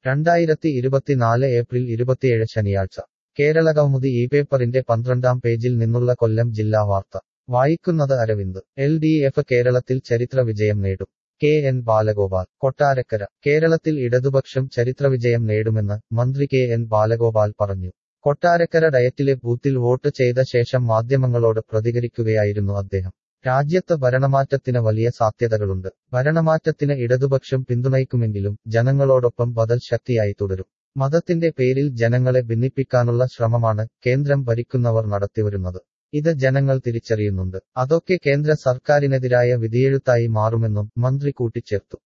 രണ്ടായിരത്തി ഇരുപത്തിനാല് ഏപ്രിൽ ഇരുപത്തിയേഴ് ശനിയാഴ്ച കേരള കൗമുദി ഈ പേപ്പറിന്റെ പന്ത്രണ്ടാം പേജിൽ നിന്നുള്ള കൊല്ലം ജില്ലാ വാർത്ത വായിക്കുന്നത് അരവിന്ദ് എൽ ഡി എഫ് കേരളത്തിൽ ചരിത്ര വിജയം നേടും കെ എൻ ബാലഗോപാൽ കൊട്ടാരക്കര കേരളത്തിൽ ഇടതുപക്ഷം ചരിത്രവിജയം നേടുമെന്ന് മന്ത്രി കെ എൻ ബാലഗോപാൽ പറഞ്ഞു കൊട്ടാരക്കര ഡയറ്റിലെ ബൂത്തിൽ വോട്ട് ചെയ്ത ശേഷം മാധ്യമങ്ങളോട് പ്രതികരിക്കുകയായിരുന്നു അദ്ദേഹം രാജ്യത്ത് ഭരണമാറ്റത്തിന് വലിയ സാധ്യതകളുണ്ട് ഭരണമാറ്റത്തിന് ഇടതുപക്ഷം പിന്തുണയ്ക്കുമെങ്കിലും ജനങ്ങളോടൊപ്പം ബദൽ ശക്തിയായി തുടരും മതത്തിന്റെ പേരിൽ ജനങ്ങളെ ഭിന്നിപ്പിക്കാനുള്ള ശ്രമമാണ് കേന്ദ്രം ഭരിക്കുന്നവർ നടത്തിവരുന്നത് ഇത് ജനങ്ങൾ തിരിച്ചറിയുന്നുണ്ട് അതൊക്കെ കേന്ദ്ര സർക്കാരിനെതിരായ വിധിയെഴുത്തായി മാറുമെന്നും മന്ത്രി കൂട്ടിച്ചേർത്തു